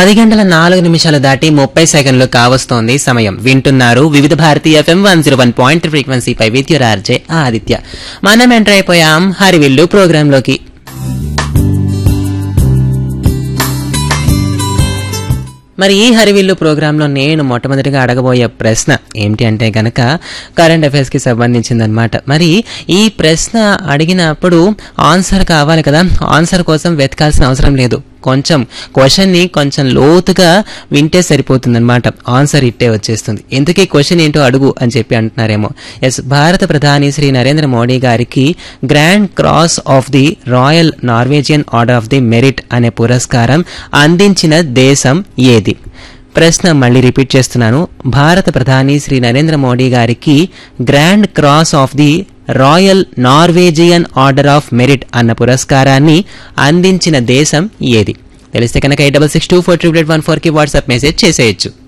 పది గంటల నాలుగు నిమిషాలు దాటి ముప్పై సెకండ్లు కావస్తోంది సమయం వింటున్నారు Vividh Bharati FM one zero one point ఫ్రీక్వెన్సీపై విద్యురార్జే ఆదిత్య మనం ఎంటర్ అయిపోయాం హరివిల్లు ప్రోగ్రాంలోకి మరి ఈ హరివిల్లు ప్రోగ్రాంలో నేను మొట్టమొదటిగా అడగబోయే ప్రశ్న ఏమిటి అంటే గనక కరెంట్ అఫైర్స్కి సంబంధించిందనమాట మరి ఈ ప్రశ్న అడిగినప్పుడు ఆన్సర్ కావాలి కదా ఆన్సర్ కోసం వెతకాల్సిన అవసరం లేదు కొంచెం క్వశ్చన్ని కొంచెం లోతుగా వింటే సరిపోతుందన్నమాట ఆన్సర్ ఇట్టే వచ్చేస్తుంది ఇంతకీ క్వశ్చన్ ఏంటో అడుగు అని చెప్పి అంటున్నారేమో ఎస్ భారత ప్రధాని శ్రీ నరేంద్ర మోడీ గారికి grand cross of the royal Norwegian order of the merit అనే పురస్కారం అందించిన దేశం ఏది ప్రశ్న మళ్ళీ రిపీట్ చేస్తున్నాను భారత ప్రధాని శ్రీ నరేంద్ర మోడీ గారికి grand cross of the royal Norwegian order of merit అన్న పురస్కారాన్ని అందించిన దేశం ఏది తెలిస్తే కనుక eight double six two four triple eight one ఫోర్కి వాట్సాప్ మెసేజ్ చేసేయచ్చు